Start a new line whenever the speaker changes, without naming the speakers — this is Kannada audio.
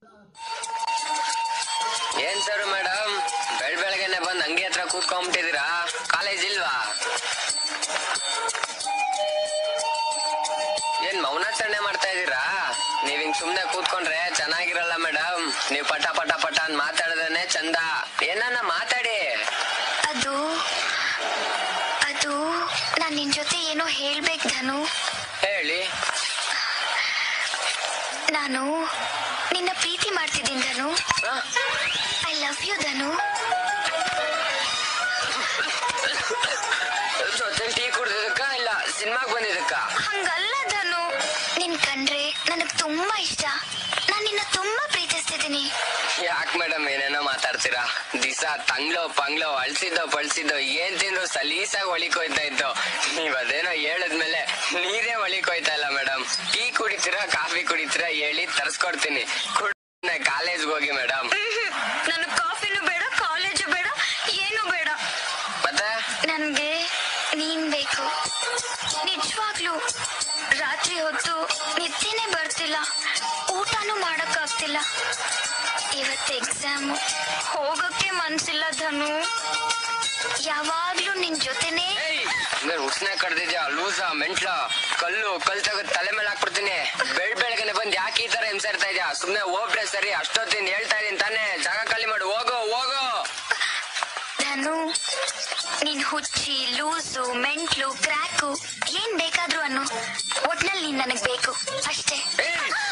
ಏನ್ ಸರ್ ಮೇಡಮ್ ಬೆಳ್ ಬೆಳಗ್ಗೆನೆ ಬಂದ್ ಅಂಗಿ ಹತ್ರ ಕೂತ್ಕೊಂಡ್ಬಿಟ್ಟಿದೀರಾ ಕಾಲೇಜ್ ಇಲ್ವಾ ಏನ್ ಮೌನಾಚರಣೆ ಮಾಡ್ತಾ ಇದೀರಾ ನೀವ್ ಹಿಂಗ್ ಸುಮ್ನೆ ಕೂತ್ಕೊಂಡ್ರೆ ಚೆನ್ನಾಗಿರಲ್ಲ ಮೇಡಮ್ ನೀವ್ ಪಟ ಪಟ ಪಟ ಅಂತ ಮಾತಾಡದೇನೆ ಚಂದ ಏನನ್ನ ಮಾತಾಡಿ
ಅದು ಅದು ನಾನ್ ನಿನ್ ಜೊತೆ ಏನೋ ಹೇಳ್ಬೇಕು ಧನು
ಹೇಳಿ
ನಾನು ನಿನ್ನ ಪ್ರೀತಿ ಮಾಡ್ತಿದ್ದೀನಿ ಧನು
ಹ?
ಐ ಲವ್ ಯು ಧನು
ಜೊತೆ ಟೀ ಕುಡ್ದಿದ್ದಕ್ಕ ಇಲ್ಲ ಸಿನಿಮಾಗ್ ಬಂದಿದ್ದಕ್ಕ
ಹಂಗಲ್ಲ ಧನು ನಿನ್ ಕಂಡ್ರೆ ನನಗ್ ತುಂಬಾ ಇಷ್ಟ ನಾನ್ ನಿನ್ನ ತುಂಬಾ ಪ್ರೀತಿಸ್ತಿದ್ದೀನಿ
ಯಾಕ್ ಮೇಡಮ್ ಏನೇನೋ ಮಾತಾಡ್ತೀರಾ ದಿಸ ತಂಗ್ಲೋ ಪಂಗ್ಲೋ ಅಳ್ಸಿದ್ದೋ ಪಳ್ಸಿದ್ದೋ ಏನ್ ತಿಂದ್ರು ಸಲೀಸಾಗಿ ಒಳಿಕೋಯ್ತಾ ಇತ್ತು ನೀವ್ ಅದೇನೋ ಹೇಳದ್ಮೇಲೆ ನೀರೇ ಒಳಿಕೋಯ್ತಾ ಇಲ್ಲ ಮೇಡಮ್ ಟೀ ಕುಡಿತೀರಾ ಕಾಫಿ ಕುಡಿತೀರಾ ಹೇಳಿ ತರ್ಸ್ಕೊಡ್ತೀನಿ ಕಾಲೇಜ್ಗೆ ಹೋಗಿ ಮೇಡಮ್
ನನಗ್ ಕಾಫಿನೂ ಬೇಡ ಕಾಲೇಜು ಬೇಡ ಏನು ಬೇಡ
ಮತ್ತೆ
ನನ್ಗೆ ನೀನ್ ಬೇಕು ನಿಜವಾಗ್ಲು ರಾತ್ರಿ ಹೊತ್ತು ನಿದ್ದೆನೆ ಬರ್ತಿಲ್ಲ ಊಟನೂ ಮಾಡಕ್ಕಾಗ್ತಿಲ್ಲ ಇವತ್ತು ಎಕ್ಸಾಮ್ ಹೋಗಕ್ಕೆ ಮನ್ಸಿಲ್ಲ ಧನು ಯಾವಾಗ್ಲೂ ನಿನ್ ಜೊತೆನೇ
ನಾನು ಉಸ್ನೆ ಕಡ್ದಿದ್ಯಾ ಲೂಸ ಮೆಂಟ್ಲ ಕಲ್ಲು ಕಲ್ ತೆಗೆದು ತಲೆ ಮೇಲೆ ಹಾಕ್ಬಿಡ್ತೀನಿ ಬೆಳ್ ಬೆಳಗ್ಗೆನೆ ಬಂದ್ ಯಾಕೆ ಈ ತರ ಹಿಂಸೆ ಇರ್ತಾ ಇದ್ಯಾ ಸುಮ್ನೆ ಹೋಗ್ಬಿಡೆ ಸರಿ ಅಷ್ಟೊತ್ತಿನ ಹೇಳ್ತಾ ಇದೀನಿ ತಾನೇ ಜಾಗ ಖಾಲಿ ಮಾಡು ಹೋಗು ಹೋಗು
ಧನು ನೀನ್ ಹುಚ್ಚಿ ಲೂಸು ಮೆಂಟ್ಲು ಕ್ರ್ಯಾಕು ಏನ್ ಬೇಕಾದ್ರೂ ಅನ್ನು ಒಟ್ನಲ್ಲಿ ನೀನ್ ನನಗ್ ಬೇಕು ಅಷ್ಟೇ
ಏಯ್